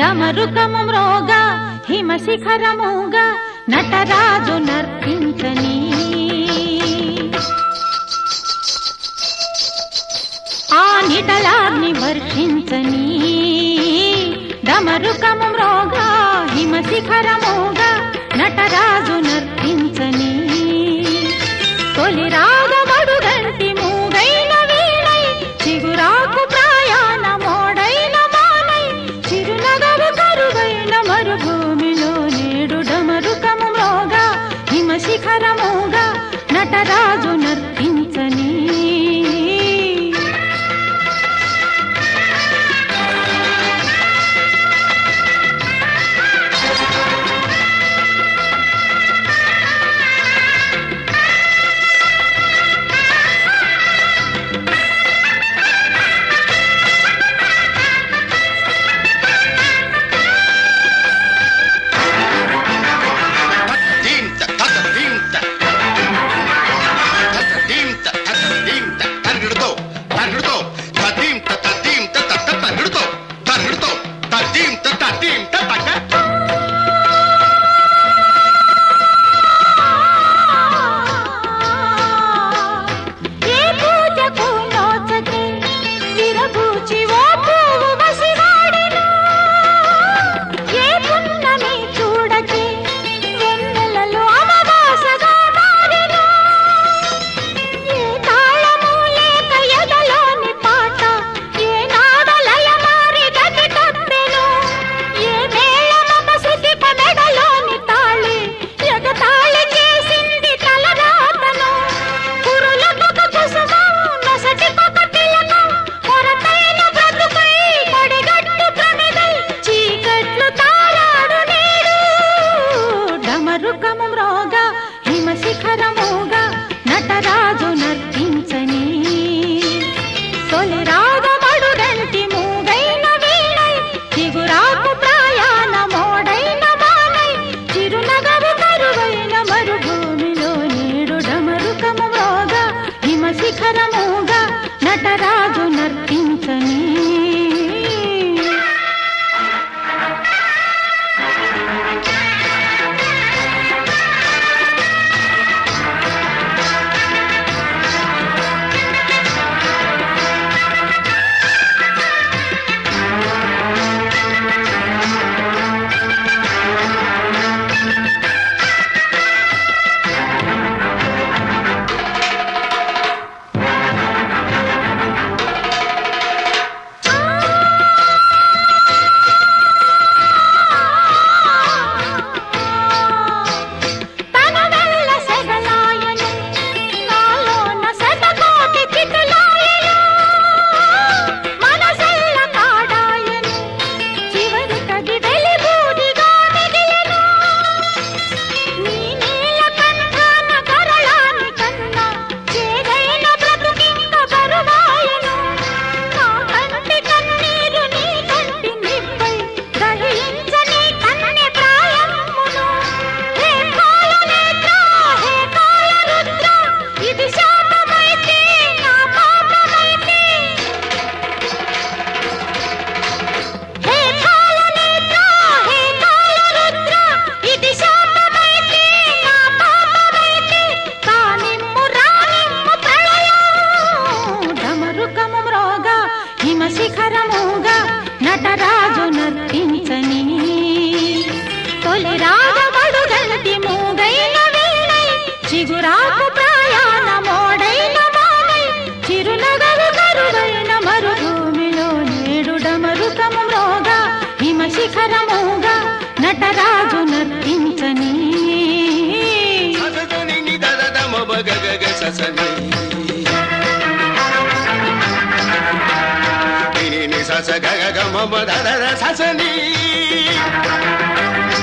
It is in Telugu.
డమరుకము మ్రోగ హిమ శిఖరముగా నటరాజు నర్తించని ఆ నిటలాన్ని వర్షించని డమరుకము మ్రోగ హిమ శిఖరముగా నటరాజు నర్తించని తొలి రాగమడుగంటి మూగైన వీణై చిగురాకు ప్రాయాణ మోడైన మానై చిరునగరు కరువైన మరుభూమిలో నేడు డమరుకము మ్రోగా హిమ శిఖరముగా Nataraju నర్తించని Tinta, tata, tinta. Tata, tinta, tata, tinta. తన్నుడుతో, తన్నుడుతో, తదీంత, తదీంత, తత్త, తన్నుడుతో, తన్నుడుతో, తదీంత, తదీంత, తక్క. ఏ పూజకు నోచకే విరబూచి ఓ పువ్వు వసివాడెను. ఏ పున్నమి చూడకే వెన్నెలలో అమావాసగా మారెను. ఏ తాళము లేక ఎదలోని పాట ఏ నాడలయ మారి గతి తప్పెను. ఏ మేళమమ సుతిప మెడలోని తాళి ఎగతాళి చేసింది తలరాతను. కురులకొక కుసుమం, నొసటికొక తిలకం, కొరతైన బ్రతుకై కొడిగట్టు ప్రమిదై చీకట్లు తారాడు నేడు. డమరుకము మ్రోగా హిమ శిఖరముగా నటరాజు నర్తించని తొలి రాగమడుగంటి మూగైన వీణై చిగురాకు ప్రాయాణ మోడైన మానై చిరునగరు కరువైన మరుభూమిలో నేడు డమరుకము మ్రోగా హిమ శిఖరముగా నటరాజు నర్తించని తన వెల్ల సెగలాయను నాలోన శతకోటి చితులాయను మనసెల్ల కాడాయను చివరికది వెలిబూడిగా మిగిలెను నీ నీల కంఠాన కరళాని కన్నా చేదైన బ్రతుకింక బరువాయను నా కంటి కన్నీరు నీ కంటి నిప్పై గ్రహించని కన్నె ప్రాయమును హే కాలనేత్ర హే కాలరుద్ర ఇది శాపమైతే నా పాపమైతే హే కాలనేత్ర హే కాలరుద్ర ఇది శాపమైతే నా పాపమైతే కానిమ్ము రానిమ్ము ప్రళయం డమరుకము మ్రోగా హిమ శిఖరముగా నటరాజు నర్తించని తొలి రాగబడుగంటి మూగైన వీణై చిగురాకు ప్రాయాణ మోడైన మానై చిరునగరు కరువైన మరుభూమిలో నేడు డమరుకము మ్రోగా హిమ శిఖరముగా నటరాజు నర్తించని ససదని ని దదద మబ గగగ ససని. ని ని ని సస గగగ మబ దదద ససని.